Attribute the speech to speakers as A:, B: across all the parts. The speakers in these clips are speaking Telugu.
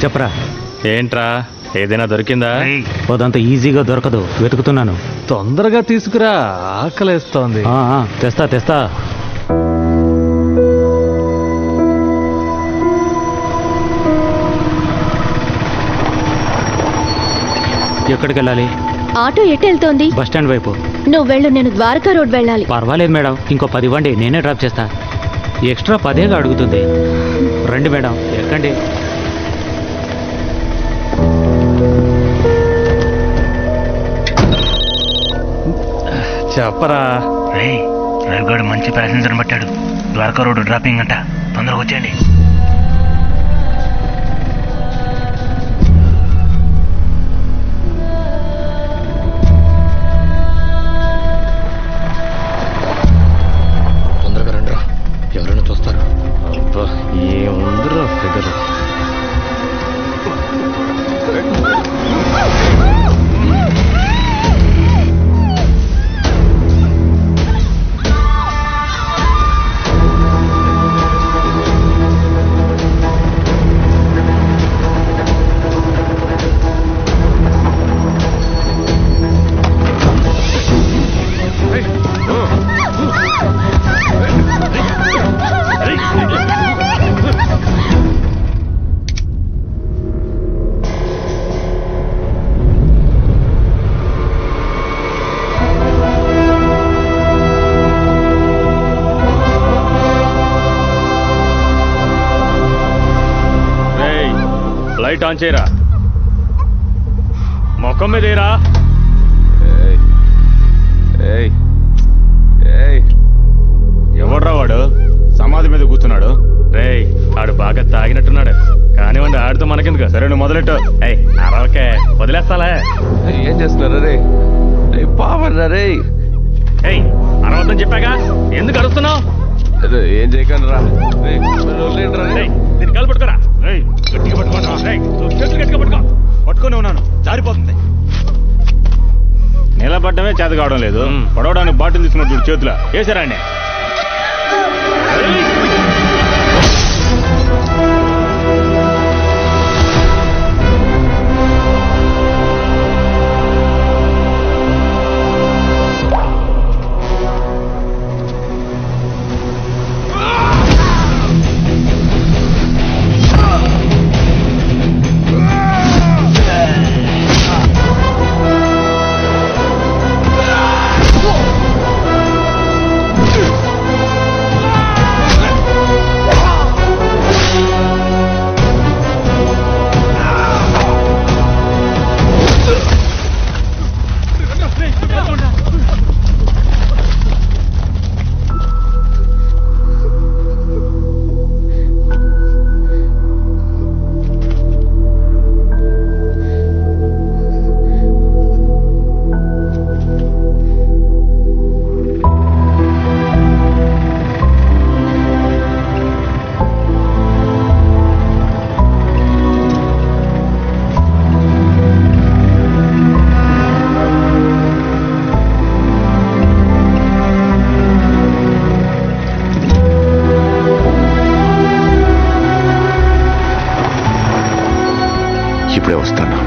A: చెప్పరా
B: ఏంట్రా ఏదైనా దొరికిందా
A: అదంత ఈజీగా దొరకదు వెతుకుతున్నాను
B: తొందరగా తీసుకురా ఆకలేస్తోంది
A: ఆ, ఆ, తెస్తా తెస్తా ఎక్కడికి వెళ్ళాలి
C: ఆటో ఎటు వెళ్తోంది
A: బస్ స్టాండ్ వైపు
C: నువ్వు వెళ్ళు నేను ద్వారకా రోడ్ వెళ్ళాలి
A: పర్వాలేదు మేడం ఇంకో పది ఇవ్వండి నేనే డ్రాప్ చేస్తా ఎక్స్ట్రా పదేగా అడుగుతుంది రండి మేడం ఎక్కండి
B: చెప్పరా
D: రే రవిగాడు మంచి ప్యాసింజర్ పట్టాడు ద్వారకా రోడ్డు డ్రాపింగ్ అంట తొందరగా వచ్చేయండి
E: తొందరగా రండిరా ఎవరైనా చూస్తారు
B: అబ్బా ఏముందిరా ఫిగర్ లైట్ ఆన్ చేయరా ముఖం మీదేరా ఎవడ్రా వాడు సమాధి మీద కూర్చున్నాడు రేయ్ ఆడు బాగా తాగినట్టున్నాడు కానివ్వండి ఆడితో మనకెందుకు సరే నువ్వు మొదలెట్టు ఏయ్ అరవకే వదిలేస్తాలే
E: ఏం చేస్తున్నారు రే పాపరా రే
B: ఏయ్ అరవద్దని చెప్పాగా ఎందుకు అరుస్తున్నావు
E: ఏం చేయకండి రా వదిలేండిరా రే.
B: రేయ్ దీన్ని కాలు పట్టుకోరా రేయ్ గట్టిగా పట్టుకోరా రేయ్ నువ్వు చేతులు గట్టిగా పట్టుకో పట్టుకొని ఉన్నాను జారిపోతుంది నిలబడ్డమే చేత కావడం లేదు పడవడానికి బాటిల్ తీసుకున్న చూడు చేతుల వేసారా అండి
E: ఇప్పుడే వస్తాను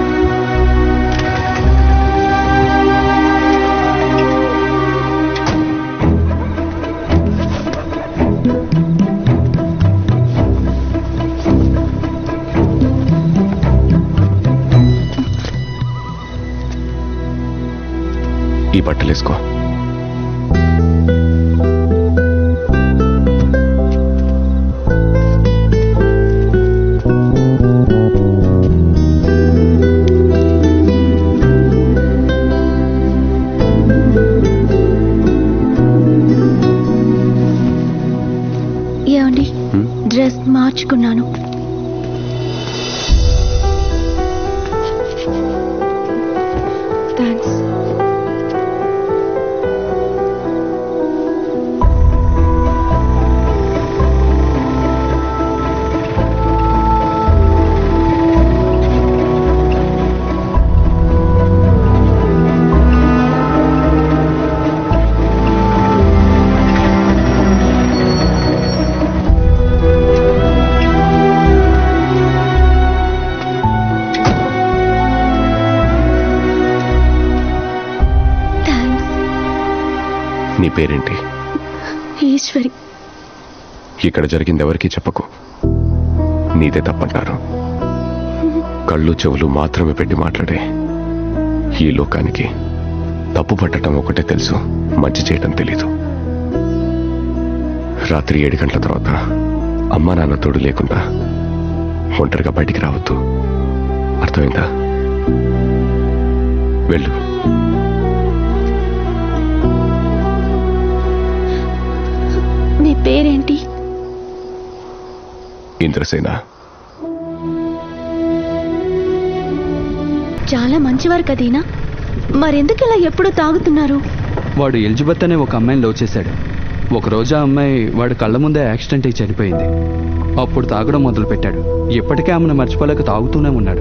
E: ఈ బట్టలు వేసుకో
C: ఏమండి డ్రెస్ మార్చుకున్నాను థ్యాంక్స్
F: నీ పేరేంటి
C: ఈశ్వరి
F: ఇక్కడ జరిగింది ఎవరికీ చెప్పకు నీదే తప్పంటారు కళ్ళు చెవులు మాత్రమే పెట్టి మాట్లాడే ఈ లోకానికి తప్పు పట్టడం ఒకటే తెలుసు మంచి చేయటం తెలీదు రాత్రి ఏడు గంటల తర్వాత అమ్మా నాన్న తోడు లేకుండా ఒంటరిగా బయటికి రావద్దు అర్థమైందా వెళ్ళు
C: నీ పేరేంటి
F: ఇంద్రసేన
C: చాలా మంచివారు కదీనా మరెందుకు ఇలా ఎప్పుడు తాగుతున్నారు
E: వాడు ఎలిజబెత్ అనే ఒక అమ్మాయిని లవ్ చేశాడు ఒకరోజు ఆ అమ్మాయి వాడి కళ్ళ ముందే యాక్సిడెంట్ అయి చనిపోయింది అప్పుడు తాగడం మొదలు పెట్టాడు ఇప్పటికే ఆమెను మర్చిపోలేక తాగుతూనే ఉన్నాడు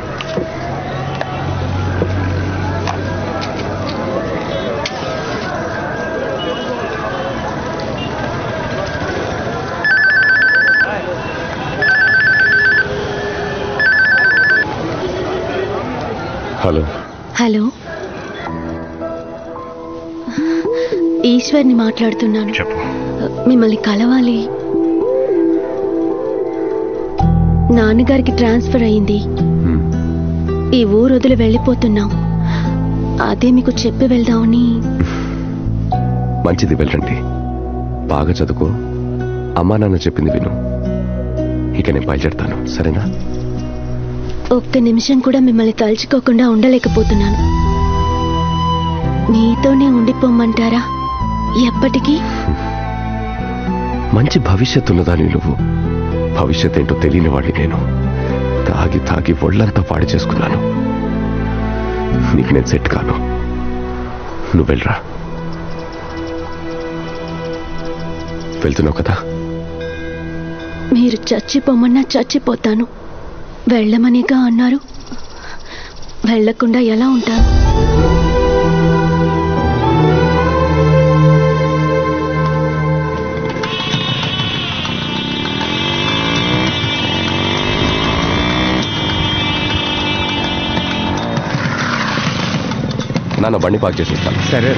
F: హలో
C: హలో ఈశ్వర్ని మాట్లాడుతున్నాను
D: చెప్పు
C: మిమ్మల్ని కలవాలి నాన్నగారికి ట్రాన్స్ఫర్ అయింది
F: హ్మ్.
C: ఈ ఊరు వదిలి వెళ్ళిపోతున్నాం అదే మీకు చెప్పి వెళ్దామని
F: మంచిది వెళ్ళండి బాగా చదువుకో అమ్మా నాన్న చెప్పింది విను ఇక నేను బయలుదేరుతాను సరేనా
C: ఒక్క నిమిషం కూడా మిమ్మల్ని తలుచుకోకుండా ఉండలేకపోతున్నాను మీతోనే ఉండిపోమ్మంటారా ఎప్పటికీ
F: మంచి భవిష్యత్తు ఉన్నదాని నువ్వు భవిష్యత్ ఏంటో తెలియని వాడిని నేను తాగి తాగి ఒళ్ళంతా పాడి చేసుకున్నాను నీకు నేను సెట్ కాను నువ్వు వెళ్ళరా వెళ్తున్నావు కదా
C: మీరు చచ్చిపోమన్నా చచ్చిపోతాను వెళ్ళమనిగా అన్నారు వెళ్ళకుండా ఎలా ఉంటాను
F: నాన్న బండి పార్క్ చేసి వస్తాను
E: సరే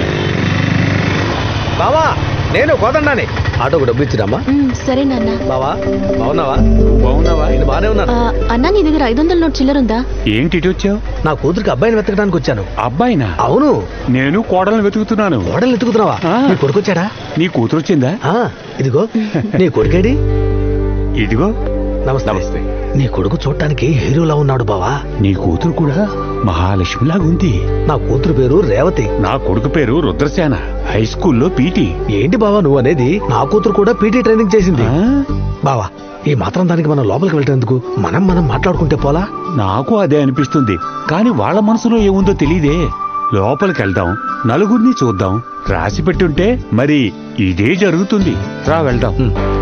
G: బావా నేను కోదండాని ఆటోకు డబ్బు ఇచ్చిరమ్మా
C: ఉమ్, సరే నాన్న
G: బావా బాగున్నావా బాగున్నావా నేను బానే ఉన్నాను
C: ఆ, అన్నా నీ దగ్గర ఐదు వందల నోట్ చిల్లరుందా
B: ఏంటి ఇటు వచ్చావు
G: నా కూతురికి అబ్బాయిని వెతకడానికి వచ్చాను
B: అబ్బాయినా
G: అవును
B: నేను కోడలను వెతుకుతున్నాను
G: ఓడలు ఎత్తుకుతున్నావా
B: ఆ.
G: నీ కొడుకు వచ్చాడా
B: నీ కూతురు వచ్చిందా
G: ఆ, ఇదిగో నీ కొడుకేడి
B: ఇదిగో
G: నమస్తే
F: నమస్తే
G: నీ కొడుకు చూడటానికి హీరోలా ఉన్నాడు బావా
B: నీ కూతురు కూడా మహాలక్ష్మిలాగుంది
G: నా కూతురు పేరు రేవతి
B: నా కొడుకు పేరు రుద్రసేన హై స్కూల్లో పీటీ
G: ఏంటి బావా నువ్వు అనేది నా కూతురు కూడా పీటీ ట్రైనింగ్ చేసింది
B: ఆ?
G: బావా ఈ మాత్రం దానికి మనం లోపలికి వెళ్ళేందుకు మనం మనం మాట్లాడుకుంటే పోలా
B: నాకు అదే అనిపిస్తుంది కానీ వాళ్ళ మనసులో ఏముందో తెలియదే లోపలికి వెళ్దాం నలుగురిని చూద్దాం రాసి పెట్టుంటే మరి ఇదే జరుగుతుంది రా వెళ్దాం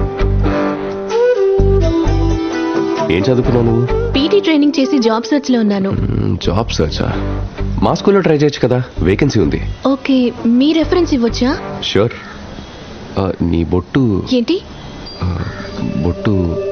F: ఏం చదువుకున్నావు నువ్వు
C: పీటీ ట్రైనింగ్ చేసి జాబ్ సర్చ్ లో ఉన్నాను
F: మ్మ్, జాబ్ సర్చా మా స్కూల్లో ట్రై చేయొచ్చు కదా వేకెన్సీ ఉంది
C: ఓకే మీ రెఫరెన్స్ ఇవ్వచ్చా
F: షూర్ ఆ, నీ బొట్టు
C: ఏంటి
F: ఆ, బొట్టు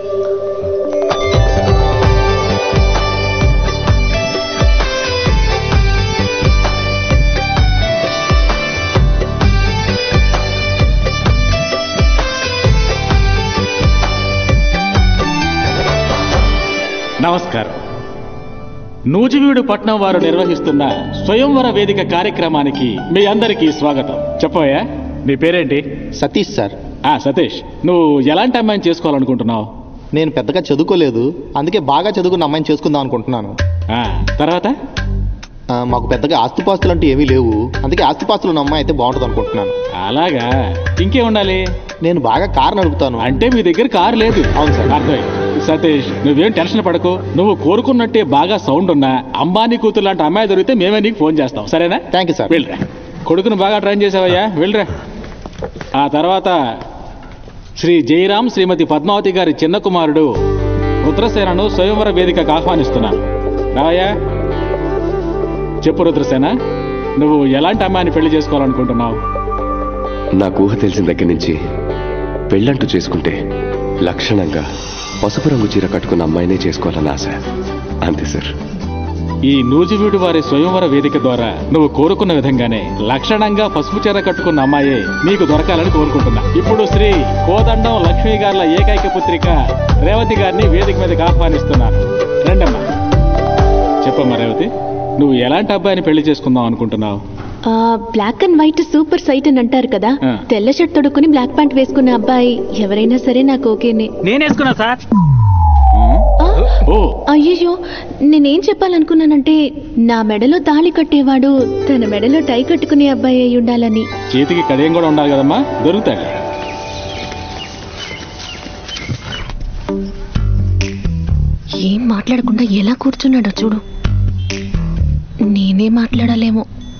H: నమస్కారం నూజివీడు పట్నం వారు నిర్వహిస్తున్న స్వయంవర వేదిక కార్యక్రమానికి మీ అందరికీ స్వాగతం చెప్పోయా నీ పేరేంటి
I: సతీష్ సార్
H: ఆ సతీష్ నువ్వు ఎలాంటి అమ్మాయిని చేసుకోవాలనుకుంటున్నావు
I: నేను పెద్దగా చదువుకోలేదు అందుకే బాగా చదువుకున్న అమ్మాయిని చేసుకుందాం అనుకుంటున్నాను
H: ఆ, తర్వాత
I: ఆ, మాకు పెద్దగా ఆస్తిపాస్తులు అంటూ ఏమీ లేవు అందుకే ఆస్తిపాస్తులు ఉన్న అమ్మాయి అయితే బాగుంటుంది అనుకుంటున్నాను
H: అలాగా ఇంకే ఉండాలి
I: నేను బాగా కారు నడుపుతాను
H: అంటే మీ దగ్గర కారు లేదు
I: అవును సార్.
H: అర్థమైంది సతీష్ నువ్వేం టెన్షన్ పడకు నువ్వు కోరుకున్నట్టే బాగా సౌండ్ ఉన్నా అంబానీ కూతురు లాంటి అమ్మాయి దొరికితే మేమే నీకు ఫోన్ చేస్తాం సరేనా
I: థ్యాంక్ యూ సార్
H: వెళ్ళరా కొడుకును బాగా ట్రైన్ చేసావయ్యా వెళ్ళరా ఆ తర్వాత శ్రీ జయరాం శ్రీమతి పద్మావతి గారి చిన్న కుమారుడు రుద్రసేనను స్వయంవర వేదికకు ఆహ్వానిస్తున్నాను రావయ్యా చెప్పు రుద్రసేన నువ్వు ఎలాంటి అమ్మాయిని పెళ్లి చేసుకోవాలనుకుంటున్నావు
F: నాకు ఊహ తెలిసిన దగ్గర నుంచి పెళ్ళంటూ చేసుకుంటే లక్షణంగా పసుపు రంగు చీర కట్టుకున్న అమ్మాయినే చేసుకోవాలని ఆశ అంతే సార్
H: ఈ నూజివీడు వారి స్వయంవర వేదిక ద్వారా నువ్వు కోరుకున్న విధంగానే లక్షణంగా పసుపు చీర కట్టుకున్న అమ్మాయే నీకు దొరకాలని కోరుకుంటున్నా ఇప్పుడు శ్రీ కోదండం లక్ష్మీ గారుల ఏకైక పుత్రిక రేవతి గారిని వేదిక మీదకి ఆహ్వానిస్తున్నాను రండమ్మా చెప్పమ్మా రేవతి నువ్వు ఎలాంటి అబ్బాయిని పెళ్లి చేసుకుందాం అనుకుంటున్నావు
C: ఆ, black and white super sight అని అంటారు కదా
H: ఆ.
C: తెల్ల షర్ట్ తొడుక్కుని బ్లాక్ ప్యాంట్ వేసుకున్న అబ్బాయి ఎవరైనా సరే నాకు ఓకేనే
A: నేను వేసుకున్నా సార్
C: ఆ,
H: ఓ
C: అయ్యయ్యో నేనేం చెప్పాలనుకున్నానంటే నా మెడలో తాళి కట్టేవాడు తన మెడలో టై కట్టుకునే అబ్బాయి అయి ఉండాలని
H: చేతికి కడియం కూడా ఉండాలి కదమ్మా దొరుకుతాయి
C: ఏం మాట్లాడకుండా ఎలా కూర్చున్నాడో చూడు నేనే మాట్లాడాలేమో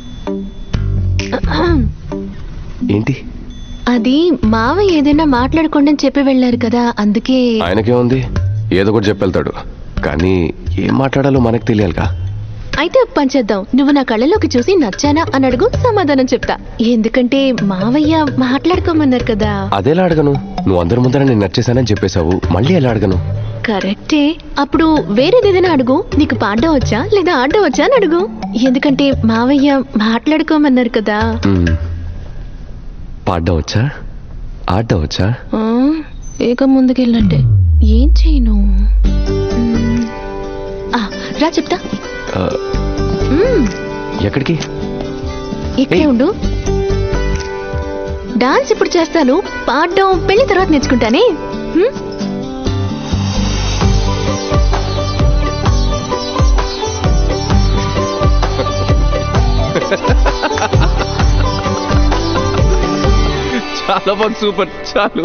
F: ఏంటి
C: అది మావ ఏదైనా మాట్లాడకుండా అని చెప్పి వెళ్ళారు కదా అందుకే
F: ఆయనకేముంది ఏదో ఒకటి చెప్పెళ్తాడు కానీ ఏం మాట్లాడాలో మనకు తెలియాలిగా
C: అయితే ఒక పని చేద్దాం నువ్వు నా కళ్ళలోకి చూసి నచ్చానా అని అడుగు సమాధానం చెప్తా ఎందుకంటే మావయ్య మాట్లాడుకోమన్నారు కదా
F: అదేలా అడగను నువ్వు అందరి ముందర నేను నచ్చేసానని చెప్పేశావు మళ్ళీ ఎలా అడగను
C: కరెక్టే అప్పుడు వేరేది ఏదైనా అడుగు నీకు పాడడం వచ్చా లేదా ఆడడం వచ్చా అని అడుగు ఎందుకంటే మావయ్య మాట్లాడుకోమన్నారు కదా
F: మ్మ్. పాడడం వచ్చా ఆడడం వచ్చా
C: ఆ, ఇక ముందుకెళ్ళంటే ఏం చేయను మ్మ్. ఆ, రా చెప్తా
F: ఆ,
C: మ్మ్,
F: ఎక్కడికి
C: ఇక్కడే
F: ఏయ్.
C: ఉండు డాన్స్ ఇప్పుడు చేస్తాను పాడడం పెళ్లి తర్వాత నేర్చుకుంటానే మ్మ్?
F: చాలా బాగుంది సూపర్ చాలు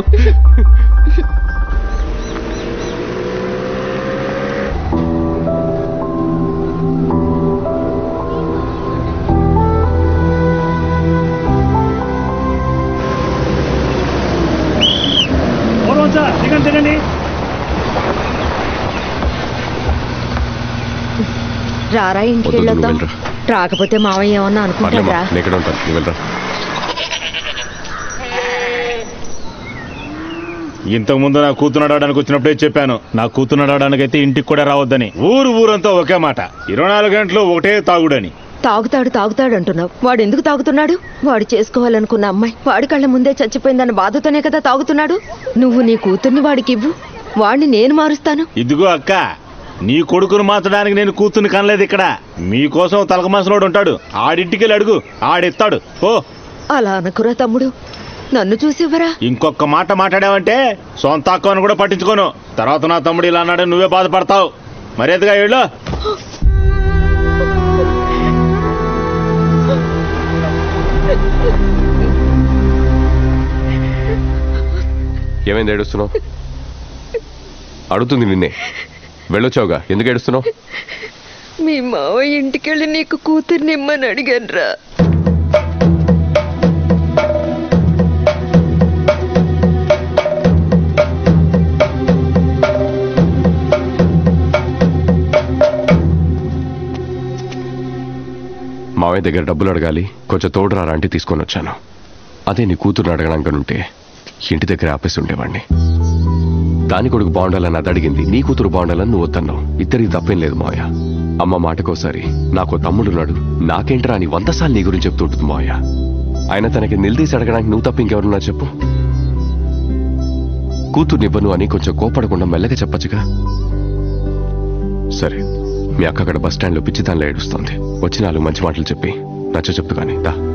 J: రారా ఇంటికి
F: వద్దు, నువ్వు
J: వెళ్ళొద్దాం
F: వెళ్ళరా.
J: రాకపోతే మావయ్య ఏమన్నా
F: పర్లేమ్మా
J: అనుకుంటారా
F: నేను ఇక్కడ ఉంటాను నువ్వు వెళ్ళరా
B: ఇంతకు ముందు నా కూతురు నడవడానికి వచ్చినప్పుడే చెప్పాను నా కూతురు నడవడానికి అయితే ఇంటికి కూడా రావద్దని ఊరు ఊరంతా ఒకే మాట ఇరవై నాలుగు గంటలు ఒకటే తాగుడని
J: తాగుతాడు తాగుతాడు అంటున్నావు వాడు ఎందుకు తాగుతున్నాడు వాడు చేసుకోవాలనుకున్న అమ్మాయి వాడి కళ్ళ ముందే చచ్చిపోయిందన్న బాధతోనే కదా తాగుతున్నాడు నువ్వు నీ కూతుర్ని వాడికి ఇవ్వు వాడిని నేను మారుస్తాను
B: ఇదిగో అక్క నీ కొడుకును మార్చడానికి నేను కూతుర్ని కనలేదు ఇక్కడ మీకోసం తలక మనసులోడు ఉంటాడు ఆడింటికి వెళ్ళి అడుగు ఆడిస్తాడు ఓ
J: అలా అనకురా తమ్ముడు నన్ను చూసివ్వరా
B: ఇంకొక మాట మాట్లాడావంటే సొంత అక్కను కూడా పట్టించుకోను తర్వాత నా తమ్ముడు ఇలా అన్నాడు నువ్వే బాధపడతావు మర్యాదగా ఏళ్ళు
F: ఏమైంది ఏడుస్తున్నావు అడుగుతుంది నిన్నే వెళ్ళొచ్చావుగా ఎందుకు ఏడుస్తున్నావు
J: మీ మావయ్య ఇంటికెళ్ళి నీకు కూతుర్ని ఇమ్మని అడిగాను రా
F: మావయ్య దగ్గర డబ్బులు అడగాలి కొంచెం తోడురా అంటే తీసుకొని వచ్చాను అదే నీ కూతురుని అడగడానికి ఉంటే ఇంటి దగ్గర ఆపేసి ఉండేవాడిని దాని కొడుకు బాగుండాలని అది అడిగింది నీ కూతురు బాగుండాలని నువ్వు వద్దన్నావు ఇద్దరికి తప్పేం లేదు మావయ్య అమ్మ మాటకోసారి నాకు తమ్ముడున్నాడు నాకేంట్రా అని వందసార్లు నీ గురించి చెప్తూ ఉంటుంది మావయ్య ఆయన తనకి నిలదీసి అడగడానికి నువ్వు తప్ప ఇంకెవరున్నా చెప్పు కూతుర్నివ్వను అని కొంచెం కోపడకుండా మెల్లగా చెప్పచ్చుగా సరే మీ అక్క అక్కడ బస్ స్టాండ్లో పిచ్చి దానిలో ఏడుస్తోంది వచ్చి నాలుగు మంచి మాటలు చెప్పి నచ్చ చెప్తూ కానీ దా